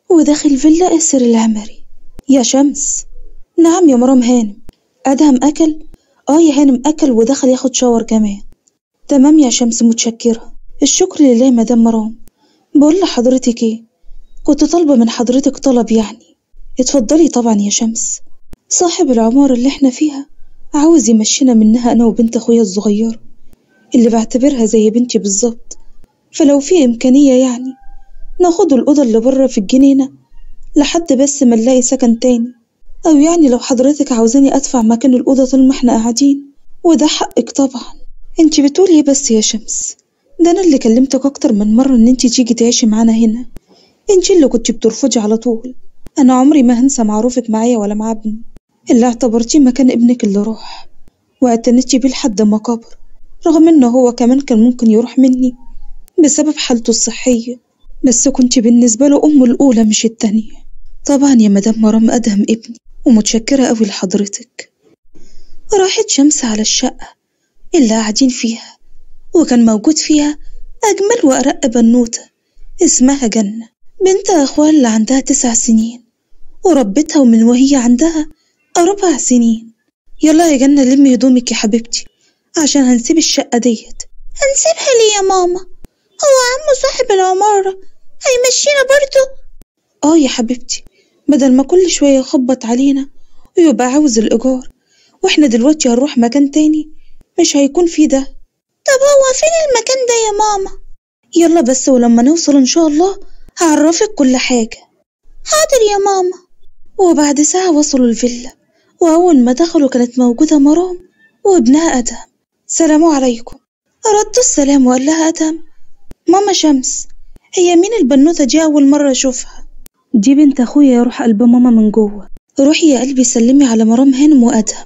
وداخل فيلا آسر العمري يا شمس نعم يا مرام هانم أدهم أكل آه يا هانم أكل ودخل ياخد شاور كمان تمام يا شمس متشكرة الشكر لله مدام مرام بقول لحضرتك ايه كنت طالبة من حضرتك طلب يعني اتفضلي طبعا يا شمس صاحب العمارة اللي احنا فيها عاوز يمشينا منها أنا وبنت أخويا الصغيرة اللي بعتبرها زي بنتي بالظبط فلو في إمكانية يعني ناخد الأوضة اللي بره في الجنينة لحد بس ما نلاقي سكن تاني أو يعني لو حضرتك عاوزاني أدفع مكان الأوضة طول ما احنا قاعدين وده حقك طبعا انتي بتقولي ايه بس يا شمس ده أنا اللي كلمتك أكتر من مرة إن انتي تيجي تعيشي معانا هنا انتي اللي كنتي بترفضي على طول أنا عمري ما هنسى معروفك معايا ولا مع ابني اللي اعتبرتيه مكان ابنك اللي راح واعتنيتي بيه لحد ما كبر رغم إنه هو كمان كان ممكن يروح مني بسبب حالته الصحية بس كنت بالنسبة له أمه الأولى مش التانية طبعا يا مدام مرام أدهم ابني ومتشكرة أوي لحضرتك راحت شمس على الشقة اللي قاعدين فيها وكان موجود فيها أجمل وأرق بنوتة اسمها جنة بنت أخوها اللي عندها تسع سنين وربتها ومن وهي عندها أربع سنين يلا يا جنة لمي هدومك يا حبيبتي عشان هنسيب الشقة ديت هنسيبها ليه يا ماما هو عمو صاحب العمارة هيمشينا برضه اه يا حبيبتي بدل ما كل شوية يخبط علينا ويبقى عاوز الإيجار واحنا دلوقتي هنروح مكان تاني مش هيكون فيه ده طب هو فين المكان ده يا ماما يلا بس ولما نوصل إن شاء الله هعرفك كل حاجة حاضر يا ماما وبعد ساعة وصلوا الفيلا وأول ما دخلوا كانت موجودة مرام وابنها أدهم سلام عليكم ردوا السلام وقال لها أدهم ماما شمس هي مين البنوتة دي أول مرة أشوفها دي بنت أخويا يروح قلب ماما من جوه روحي يا قلبي سلمي على مرام هانم وأدهم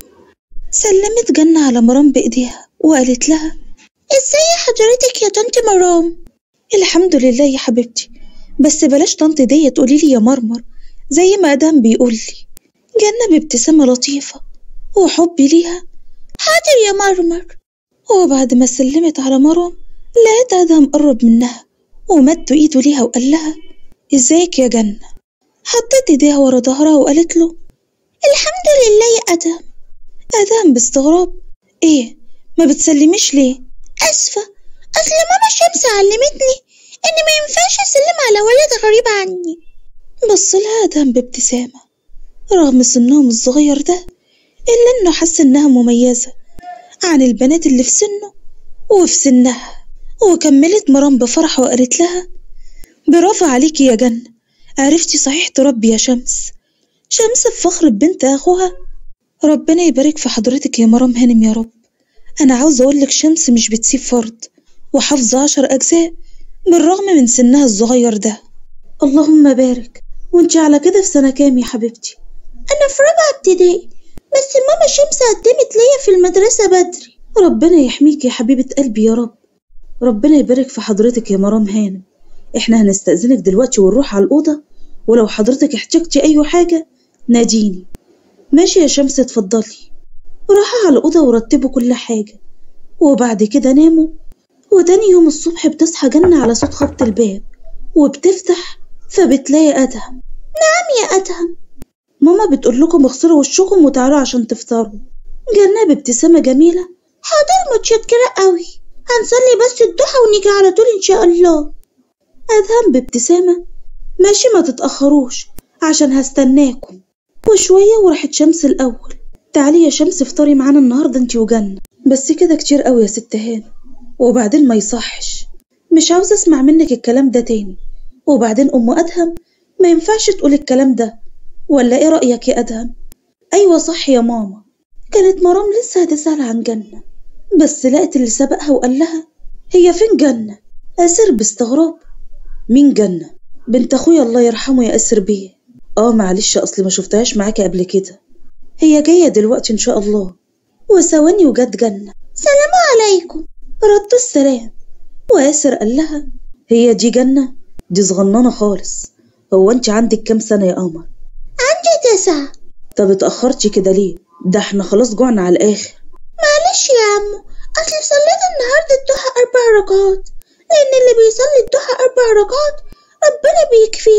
سلمت جنة على مرام بإيديها وقالت لها ازاي حضرتك يا طنط مرام الحمد لله يا حبيبتي بس بلاش طنط دي تقولي لي يا مرمر زي ما أدهم بيقول لي جنة بابتسامة لطيفة وحبي ليها حاضر يا مرمر وبعد ما سلمت على مرام لقيت أدهم قرب منها ومد إيده ليها وقال لها ازيك يا جنة حطت ايديها ورا ظهرها وقالت له الحمد لله يا أدهم أدهم باستغراب ايه ما بتسلميش ليه أسفة أصل ماما شمس علمتني إن ما ينفعش أسلم على ولد غريب عني بص لها أدهم بابتسامة رغم سنهم الصغير ده إلا إنه حس إنها مميزة عن البنات اللي في سنه وفي سنها وكملت مرام بفرح وقالت لها برافو عليكي يا جنة عرفتي صحيح تربي يا شمس شمس بفخر بنت أخوها ربنا يبارك في حضرتك يا مرام هانم يا رب أنا عاوزة أقولك شمس مش بتسيب فرد وحافظة عشر أجزاء بالرغم من سنها الصغير ده اللهم بارك وانتي على كده في سنة كام يا حبيبتي أنا في رابعة ابتدائي بس ماما شمس قدمت ليا في المدرسة بدري ربنا يحميك يا حبيبة قلبي يا رب ربنا يبارك في حضرتك يا مرام هانم احنا هنستأذنك دلوقتي ونروح على الأوضة ولو حضرتك احتجتي أي حاجة ناديني ماشي يا شمس اتفضلي راحوا على الأوضة ورتبوا كل حاجة وبعد كده ناموا وتاني يوم الصبح بتصحى جنة على صوت خبط الباب وبتفتح فبتلاقي أدهم نعم يا أدهم ماما بتقول لكم اغسلوا وشكم وتعالوا عشان تفطروا جنة بابتسامة جميلة حاضر متشكرة قوي هنصلي بس الضحى ونيجي على طول إن شاء الله أدهم بابتسامة ماشي ما تتأخروش عشان هستناكم وشوية وراحت شمس الأول تعالي يا شمس افطري معانا النهاردة انتي وجنة بس كده كتير قوي يا ست هانم وبعدين ما يصحش مش عاوزة اسمع منك الكلام ده تاني وبعدين أم أدهم ما ينفعش تقول الكلام ده ولا ايه رأيك يا أدهم أيوة صح يا ماما كانت مرام لسه هتسأل عن جنة بس لقت اللي سبقها وقال لها هي فين جنة أسر باستغراب مين جنة بنت أخويا الله يرحمه يا أسر بيه آه معلش أصلي ما شفتهاش معاكي قبل كده هي جاية دلوقتي إن شاء الله وثواني وجت جنة سلام عليكم ردوا السلام وآسر قال لها هي دي جنة دي صغننة خالص هو انت عندك كام سنة يا قمر عندي تسعة طب اتأخرتي كده ليه ده احنا خلاص جوعنا على الآخر معلش يا عمو أصل صليت النهاردة الضحى أربع ركعات لأن اللي بيصلي الضحى أربع ركعات ربنا بيكفيه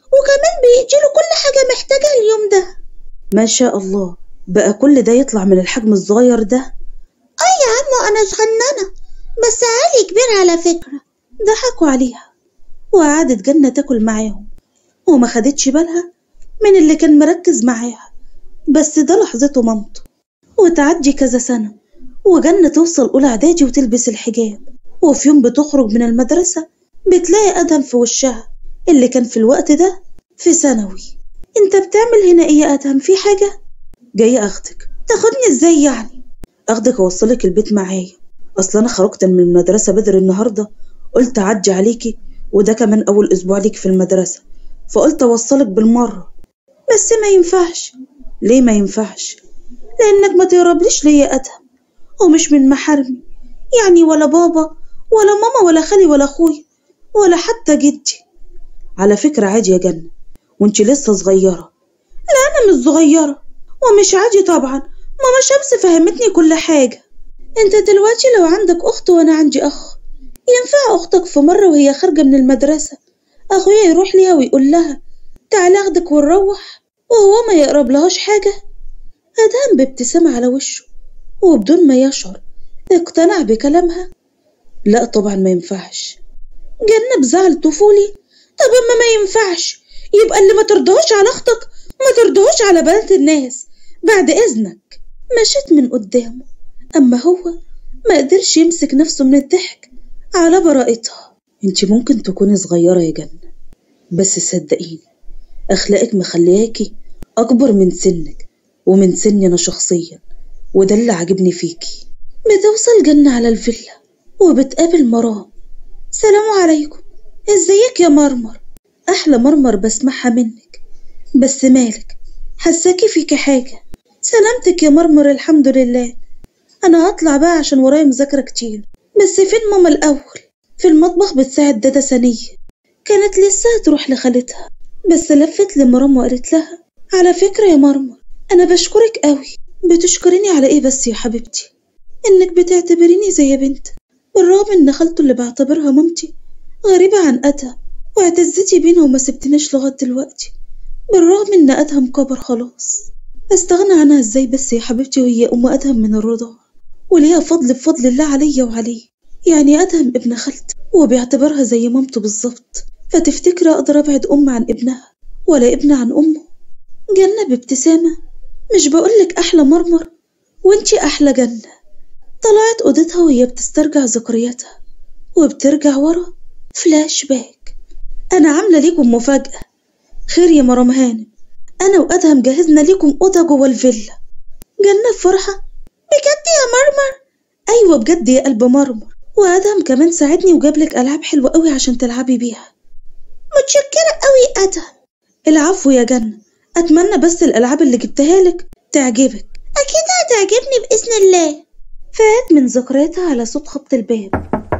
وكمان بيجيله كل حاجة محتاجها اليوم ده ما شاء الله بقى كل ده يطلع من الحجم الصغير ده اه يا عمو انا صغننة بس علي كبير على فكرة ضحكوا عليها وقعدت جنة تاكل معاهم وما خدتش بالها من اللي كان مركز معاها بس ده لحظته مامته وتعدي كذا سنة وجنة توصل أولى إعدادي وتلبس الحجاب وفي يوم بتخرج من المدرسة بتلاقي أدهم في وشها اللي كان في الوقت ده في ثانوي انت بتعمل هنا ايه يا أدهم في حاجة؟ جاي أخدك تاخدني ازاي يعني؟ أخدك أوصلك البيت معايا أصل أنا خرجت من المدرسة بدري النهاردة قلت أعدي عليكي وده كمان أول أسبوع ليك في المدرسة فقلت أوصلك بالمرة بس ما ينفعش ليه ما ينفعش؟ لأنك ما تقربليش ليا يا أدهم ومش من محارمي يعني ولا بابا ولا ماما ولا خالي ولا أخويا ولا حتى جدي على فكرة عادي يا جنة وانت لسه صغيرة لا أنا مش صغيرة ومش عادي طبعا ماما شمس فهمتني كل حاجة انت دلوقتي لو عندك أخت وأنا عندي أخ ينفع أختك في مرة وهي خارجة من المدرسة أخويا يروح ليها ويقول لها تعالى أخدك ونروح وهو ما يقرب لهاش حاجة أدهم بابتسامة على وشه وبدون ما يشعر اقتنع بكلامها لا طبعا ما ينفعش جنة بزعل طفولي طب اما ما ينفعش يبقى اللي ما ترضاهوش على اختك ما ترضاهوش على بنات الناس بعد اذنك مشيت من قدامه اما هو ما قدرش يمسك نفسه من الضحك على براءتها انت ممكن تكوني صغيرة يا جنة بس صدقيني اخلاقك مخلياكي اكبر من سنك ومن سني انا شخصيا وده اللي عاجبني فيكي بتوصل جنة على الفيلا وبتقابل مرام سلام عليكم ازيك يا مرمر احلى مرمر بسمعها منك بس مالك حساكي فيكي حاجة سلامتك يا مرمر الحمد لله انا هطلع بقى عشان ورايا مذاكرة كتير بس فين ماما الاول في المطبخ بتساعد دادا ثانية كانت لسه هتروح لخالتها بس لفت لمرام وقالت لها على فكرة يا مرمر انا بشكرك قوي بتشكريني على ايه بس يا حبيبتي انك بتعتبريني زي بنت بالرغم ان خالته اللي بعتبرها مامتي غريبة عن أدهم واعتزتي بينا وما سبتناش لغاية دلوقتي بالرغم ان أدهم كبر خلاص استغنى عنها ازاي بس يا حبيبتي وهي أم أدهم من الرضاعة وليها فضل بفضل الله عليا وعليه يعني أدهم ابن خالتي وبيعتبرها زي مامته بالظبط فتفتكر أقدر أبعد أم عن ابنها ولا ابن عن أمه جنة بابتسامة مش بقولك أحلى مرمر وانتي أحلى جنة طلعت أوضتها وهي بتسترجع ذكرياتها وبترجع ورا فلاش باك أنا عاملة ليكم مفاجأة خير يا مرام هانم أنا وأدهم جهزنا ليكم أوضة جوه الفيلا جنة بفرحة بجد يا مرمر أيوة بجد يا قلب مرمر وأدهم كمان ساعدني وجابلك ألعاب حلوة قوي عشان تلعبي بيها متشكرة قوي أدهم العفو يا جنة أتمنى بس الألعاب اللي جبتها لك تعجبك أكيد هتعجبني بإذن الله فات من ذكرياتها على صوت خبط الباب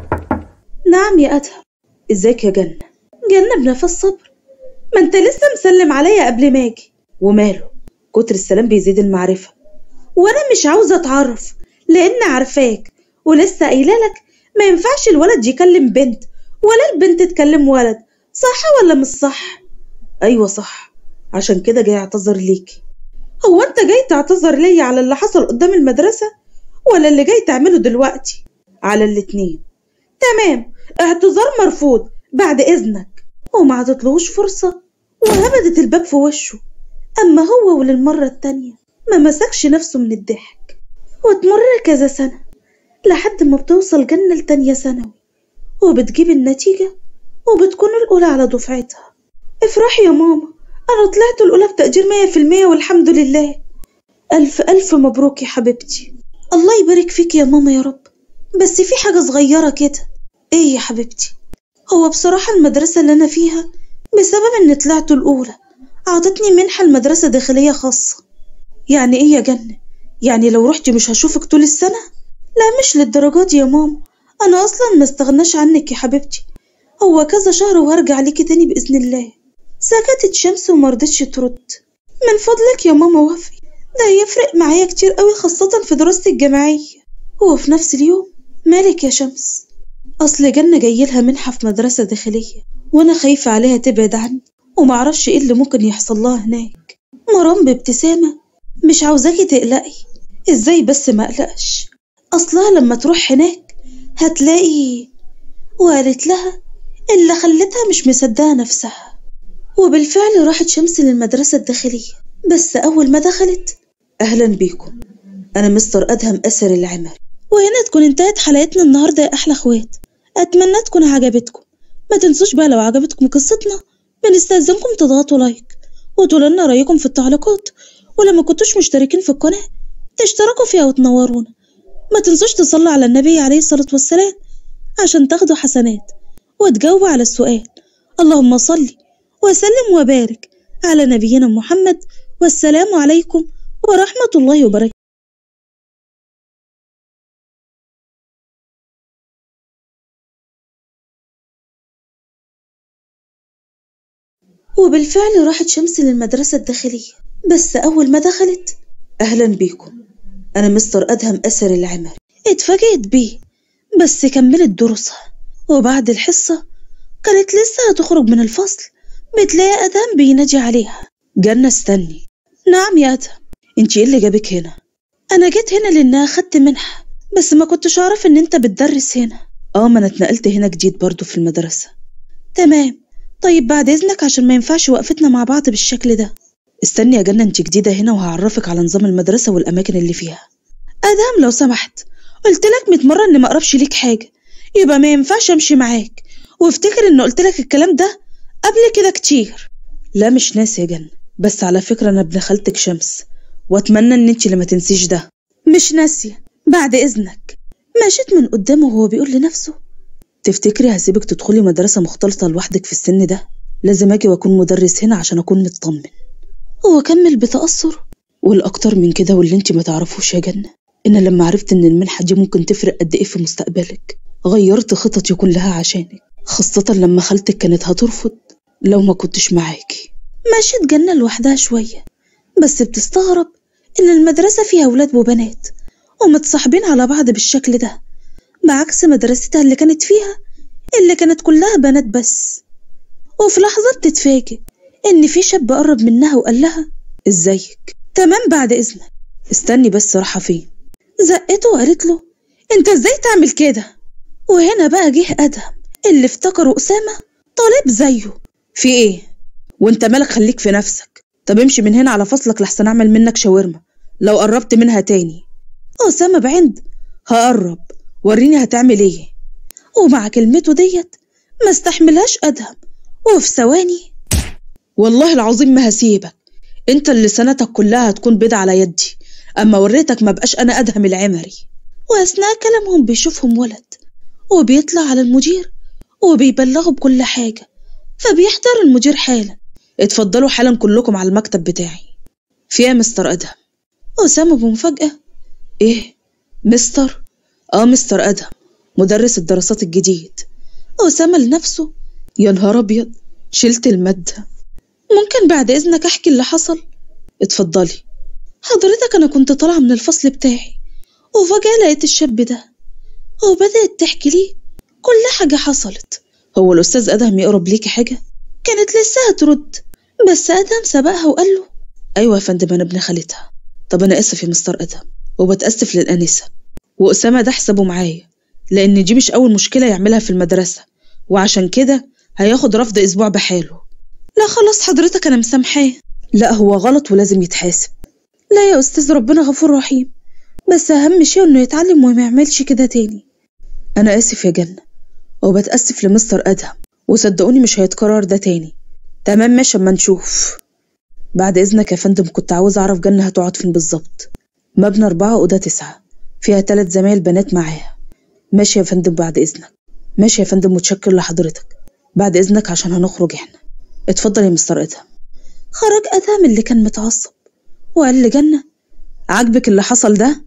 نعم يا أدهم ازيك يا جنة جنة بنفس صبر ما انت لسه مسلم عليا قبل ما اجي وماله كتر السلام بيزيد المعرفة وانا مش عاوزة اتعرف لان عارفاك ولسه قايله لك ما ينفعش الولد يكلم بنت ولا البنت تكلم ولد صح ولا مش صح ايوه صح عشان كده جاي اعتذر ليكي هو انت جاي تعتذر ليا على اللي حصل قدام المدرسة ولا اللي جاي تعمله دلوقتي على الاتنين تمام اعتذار مرفوض بعد اذنك وما عطتلهوش فرصة وهبدت الباب في وشه اما هو وللمرة التانية ما مسكش نفسه من الضحك وتمر كذا سنة لحد ما بتوصل جنة لتانية ثانوي وبتجيب النتيجة وبتكون الأولى على دفعتها افرحي يا ماما أنا طلعت الأولى بتقدير مية في المية والحمد لله ألف ألف مبروك يا حبيبتي الله يبارك فيك يا ماما يا رب بس في حاجة صغيرة كده إيه يا حبيبتي هو بصراحة المدرسة اللي أنا فيها بسبب إن طلعت الأولى أعطتني منحة المدرسة داخلية خاصة يعني إيه يا جنة يعني لو رحتي مش هشوفك طول السنة لا مش للدرجات دي يا ماما أنا أصلا ما استغناش عنك يا حبيبتي هو كذا شهر وهرجع ليكي تاني بإذن الله سكتت شمس ومرضتش ترد من فضلك يا ماما وافقي ده هيفرق معايا كتير قوي خاصة في دراستي الجامعية وفي نفس اليوم مالك يا شمس أصل جنة جايلها منحة في مدرسة داخلية وأنا خايفة عليها تبعد عني ومعرفش ايه اللي ممكن يحصل لها هناك مرام بابتسامة مش عاوزاكي تقلقي ازاي بس ما اقلقش اصلها لما تروح هناك هتلاقي وقالت لها اللي خلتها مش مصدقة نفسها وبالفعل راحت شمس للمدرسة الداخلية بس أول ما دخلت أهلا بيكم أنا مستر أدهم أسر العمري وهنا تكون انتهت حلقتنا النهاردة يا أحلى أخوات أتمنى تكون عجبتكم ما تنسوش بقى لو عجبتكم قصتنا بنستأذنكم تضغطوا لايك وتقولوا لنا رأيكم في التعليقات ولما كنتوش مشتركين في القناة تشتركوا فيها وتنورونا ما تنسوش تصلوا على النبي عليه الصلاة والسلام عشان تاخدوا حسنات وتجاوبوا على السؤال اللهم صل وسلم وبارك على نبينا محمد والسلام عليكم ورحمة الله وبركاته وبالفعل راحت شمس للمدرسة الداخلية بس أول ما دخلت أهلا بيكم أنا مستر أدهم أسر العمري اتفاجئت بيه بس كملت دروسها وبعد الحصة كانت لسه هتخرج من الفصل بتلاقي أدهم بينادي عليها جنة استني نعم يا أدهم انت ايه اللي جابك هنا أنا جيت هنا لأنها أخدت منحة بس ما كنتش أعرف إن أنت بتدرس هنا اه ما أنا اتنقلت هنا جديد برضو في المدرسة تمام طيب بعد إذنك عشان ما ينفعش وقفتنا مع بعض بالشكل ده استني يا جنة انت جديدة هنا وهعرفك على نظام المدرسة والأماكن اللي فيها أدهم لو سمحت قلت لك 100 مرة إن ما أقربش ليك حاجة يبقى ما ينفعش أمشي معاك وافتكر إن قلت لك الكلام ده قبل كده كتير لا مش ناسي يا جنة بس على فكرة أنا ابن خالتك شمس وأتمنى إن انت اللي ما تنسيش ده مش ناسية بعد إذنك مشيت من قدامه وهو بيقول لنفسه تفتكري هسيبك تدخلي مدرسة مختلطة لوحدك في السن ده لازم أجي وأكون مدرس هنا عشان أكون مطمن هو كمل بتأثر والأكتر من كده واللي انت ما تعرفوش يا جنة إن لما عرفت إن المنحة دي ممكن تفرق قد إيه في مستقبلك غيرت خططي كلها عشانك خاصة لما خالتك كانت هترفض لو ما كنتش معاكي مشيت جنة لوحدها شوية بس بتستغرب إن المدرسة فيها ولاد وبنات ومتصاحبين على بعض بالشكل ده بعكس مدرستها اللي كانت فيها اللي كانت كلها بنات بس وفي لحظة بتتفاجئ إن في شاب قرب منها وقال لها إزيك تمام بعد إذنك استني بس راحة فين زقته وقالت له انت ازاي تعمل كده وهنا بقى جه ادهم اللي افتكره اسامه طالب زيه في ايه وانت مالك خليك في نفسك طب امشي من هنا على فصلك لحسن اعمل منك شاورما لو قربت منها تاني اسامه بعند هقرب وريني هتعمل ايه ومع كلمته ديت ما استحملهاش ادهم وفي ثواني والله العظيم ما هسيبك انت اللي سنتك كلها هتكون بيض على يدي اما وريتك ما بقاش انا ادهم العمري واثناء كلامهم بيشوفهم ولد وبيطلع على المدير وبيبلغه بكل حاجه فبيحضر المدير حالا اتفضلوا حالا كلكم على المكتب بتاعي في يا مستر ادهم اسامه بمفاجاه ايه مستر اه مستر ادهم مدرس الدراسات الجديد اسامه لنفسه يا نهار ابيض شلت الماده ممكن بعد اذنك احكي اللي حصل اتفضلي حضرتك أنا كنت طالعة من الفصل بتاعي وفجأة لقيت الشاب ده وبدأت تحكي لي كل حاجة حصلت هو الأستاذ أدهم يقرب ليكي حاجة؟ كانت لسه هترد بس أدهم سبقها وقال له أيوة يا فندم أنا ابن خالتها طب أنا آسف يا مستر أدهم وبتأسف للأنسة وأسامة ده حسابه معايا لأن دي مش أول مشكلة يعملها في المدرسة وعشان كده هياخد رفض أسبوع بحاله لا خلاص حضرتك أنا مسامحاه لا هو غلط ولازم يتحاسب لا يا أستاذ ربنا غفور رحيم بس أهم شيء إنه يتعلم وما يعملش كده تاني أنا آسف يا جنة وبتأسف لمستر أدهم وصدقوني مش هيتكرر ده تاني تمام ماشي أما نشوف بعد إذنك يا فندم كنت عاوز أعرف جنة هتقعد فين بالظبط مبنى أربعة أوضة تسعة فيها تلات زمايل بنات معاها ماشي يا فندم بعد إذنك ماشي يا فندم متشكر لحضرتك بعد إذنك عشان هنخرج إحنا اتفضل يا مستر أدهم خرج أدهم اللي كان متعصب وقال لجنة عاجبك اللي حصل ده؟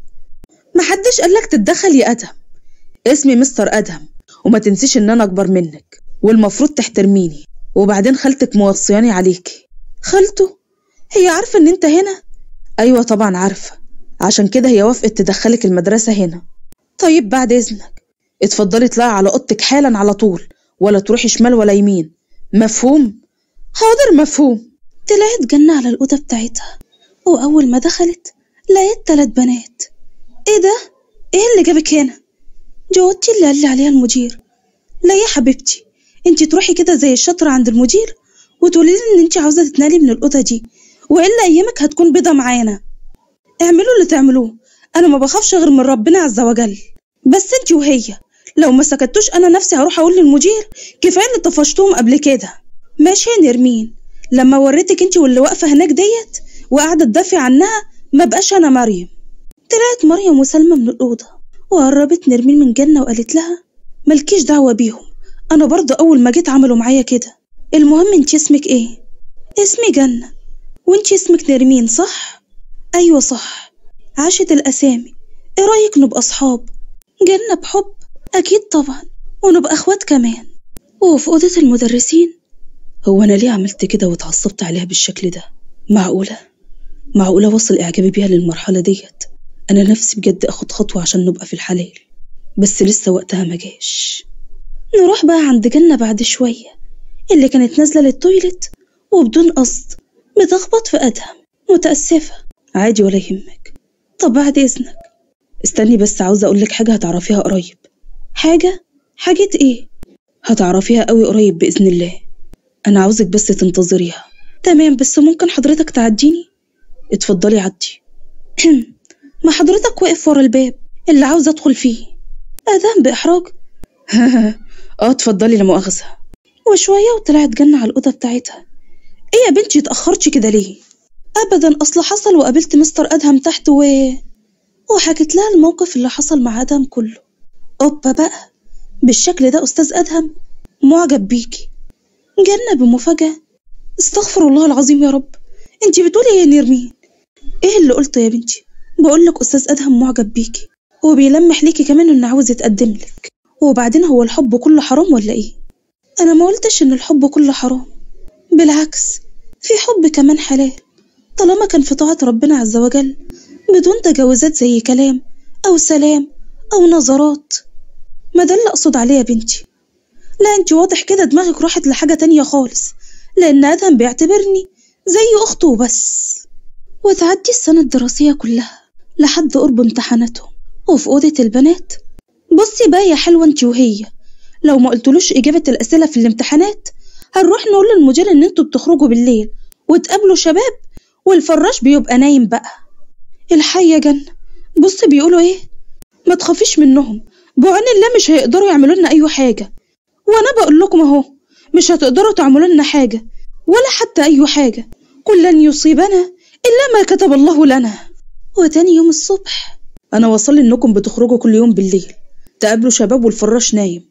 محدش قالك تتدخل يا أدهم اسمي مستر أدهم وما تنسيش إن أنا أكبر منك والمفروض تحترميني وبعدين خالتك موصياني عليكي خالته هي عارفة إن أنت هنا؟ أيوة طبعا عارفة عشان كده هي وافقت تدخلك المدرسة هنا طيب بعد إذنك اتفضلي اطلعي على أوضتك حالا على طول ولا تروحي شمال ولا يمين مفهوم؟ حاضر مفهوم طلعت جنة على الأوضة بتاعتها وأول ما دخلت لقيت تلات بنات إيه ده؟ إيه اللي جابك هنا؟ جاوبتي اللي قال لي عليها المدير لا يا حبيبتي انتي تروحي كده زي الشطرة عند المدير وتقولي لي ان انتي عاوزة تتنقلي من الأوضة دي وإلا أيامك هتكون بيضة معانا اعملوا اللي تعملوه أنا ما بخافش غير من ربنا عز وجل بس انتي وهي لو ما سكتوش أنا نفسي هروح أقول للمدير كفاية اللي طفشتهم قبل كده ماشي يا نرمين لما وريتك انتي واللي واقفة هناك ديت وقاعدة تدافع عنها ما بقاش أنا مريم طلعت مريم وسلمى من الأوضة وقربت نرمين من جنة وقالت لها ملكيش دعوة بيهم أنا برضه أول ما جيت عملوا معايا كده المهم انتي اسمك ايه؟ اسمي جنة وانتي اسمك نرمين صح؟ أيوة صح عاشت الأسامي ايه رأيك نبقى أصحاب؟ جنة بحب أكيد طبعا ونبقى أخوات كمان وفي أوضة المدرسين هو أنا ليه عملت كده واتعصبت عليها بالشكل ده؟ معقولة؟ معقولة وصل إعجابي بيها للمرحلة ديت؟ أنا نفسي بجد أخد خطوة عشان نبقى في الحلال بس لسه وقتها ما جاش نروح بقى عند جنة بعد شوية اللي كانت نازلة للتويلت وبدون قصد بتخبط في أدهم متأسفة عادي ولا يهمك طب بعد إذنك استني بس عاوزة أقولك حاجة هتعرفيها قريب حاجة؟ حاجة إيه؟ هتعرفيها قوي قريب بإذن الله أنا عاوزك بس تنتظريها تمام بس ممكن حضرتك تعديني؟ اتفضلي عدي ما حضرتك واقف ورا الباب اللي عاوز أدخل فيه أدهم بإحراج اه اتفضلي لا مؤاخذة وشوية وطلعت جنة على الأوضة بتاعتها ايه يا بنتي اتأخرتي كده ليه؟ أبدا أصل حصل وقابلت مستر أدهم تحت و وحكت لها الموقف اللي حصل مع أدهم كله أوبا بقى بالشكل ده أستاذ أدهم معجب بيكي جنة بمفاجأة استغفر الله العظيم يا رب انتي بتقولي ايه يا نرمين ايه اللي قلته يا بنتي بقولك أستاذ أدهم معجب بيكي وبيلمح ليكي كمان إنه عاوز يتقدم لك وبعدين هو الحب كله حرام ولا ايه انا ما قلتش ان الحب كله حرام بالعكس في حب كمان حلال طالما كان في طاعة ربنا عز وجل بدون تجاوزات زي كلام او سلام او نظرات ما ده اللي اقصد عليه يا بنتي لا انت واضح كده دماغك راحت لحاجة تانية خالص لان ادهم بيعتبرني زي اخته وبس وتعدي السنة الدراسية كلها لحد قرب امتحاناتهم وفي أوضة البنات بصي بقى يا حلوة انت وهي لو ما قلتلوش إجابة الأسئلة في الامتحانات هنروح نقول للمدير إن انتوا بتخرجوا بالليل وتقابلوا شباب والفراش بيبقى نايم بقى الحي يا جنة بصي بيقولوا ايه ما تخافيش منهم بعون الله مش هيقدروا يعملوا لنا أي حاجة وأنا بقول لكم أهو مش هتقدروا تعملوا لنا حاجة ولا حتى أي حاجة قل لن يصيبنا إلا ما كتب الله لنا وتاني يوم الصبح أنا وصل إنكم بتخرجوا كل يوم بالليل تقابلوا شباب والفراش نايم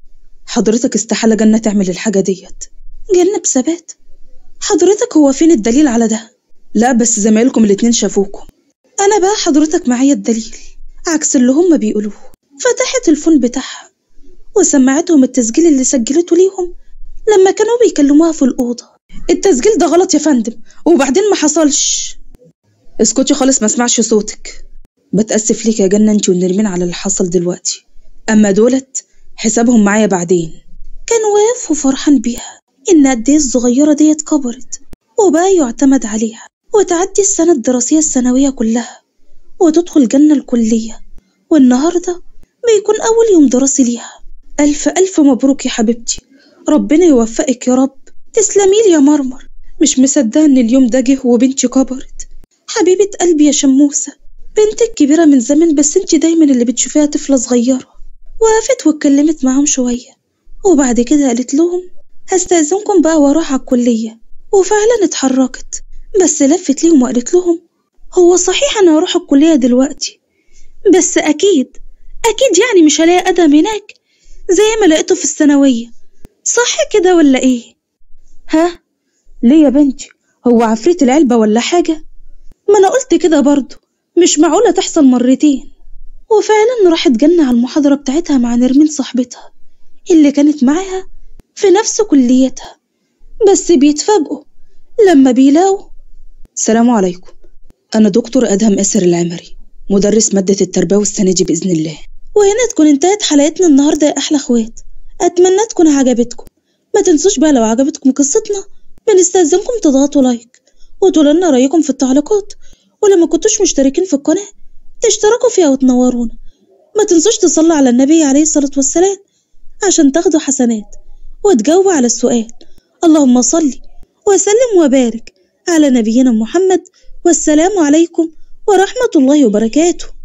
حضرتك استحالة جنة تعمل الحاجة ديت جنة بثبات حضرتك هو فين الدليل على ده لا بس زمايلكم الاتنين شافوكم أنا بقى حضرتك معايا الدليل عكس اللي هما بيقولوه فتحت الفون بتاعها وسمعتهم التسجيل اللي سجلته ليهم لما كانوا بيكلموها في الأوضة التسجيل ده غلط يا فندم وبعدين ما حصلش اسكتي خالص ما اسمعش صوتك بتأسف ليك يا جنة انت ونرمين على اللي حصل دلوقتي أما دولت حسابهم معايا بعدين كان واقف وفرحان بيها إن قد إيه الصغيرة ديت كبرت وبقى يعتمد عليها وتعدي السنة الدراسية الثانوية كلها وتدخل جنة الكلية والنهاردة بيكون أول يوم دراسي ليها ألف ألف مبروك يا حبيبتي ربنا يوفقك يا رب تسلمي لي يا مرمر مش مصدقة إن اليوم ده جه وبنتي كبرت حبيبة قلبي يا شموسة بنتك كبيرة من زمان بس انتي دايما اللي بتشوفيها طفلة صغيرة وقفت واتكلمت معاهم شوية وبعد كده قالت لهم هستأذنكم بقى واروح على الكلية وفعلا اتحركت بس لفت ليهم وقالت لهم هو صحيح انا هروح الكلية دلوقتي بس اكيد اكيد يعني مش هلاقي ادم هناك زي ما لقيته في الثانوية صح كده ولا ايه ها ليه يا بنتي هو عفريت العلبة ولا حاجة ما انا قلت كده برضه مش معقولة تحصل مرتين وفعلا راحت جنة على المحاضرة بتاعتها مع نرمين صاحبتها اللي كانت معاها في نفس كليتها بس بيتفاجئوا لما بيلاقوا السلام عليكم أنا دكتور أدهم أسر العمري مدرس مادة التربية السنة دي بإذن الله وهنا تكون انتهت حلقتنا النهاردة يا أحلى أخوات أتمنى تكون عجبتكم ما تنسوش بقى لو عجبتكم قصتنا بنستأذنكم تضغطوا لايك وتقولوا لنا رأيكم في التعليقات ولما كنتوش مشتركين في القناة تشتركوا فيها وتنورونا ما تنسوش تصلوا على النبي عليه الصلاة والسلام عشان تاخدوا حسنات وتجاوبوا على السؤال اللهم صل وسلم وبارك على نبينا محمد والسلام عليكم ورحمة الله وبركاته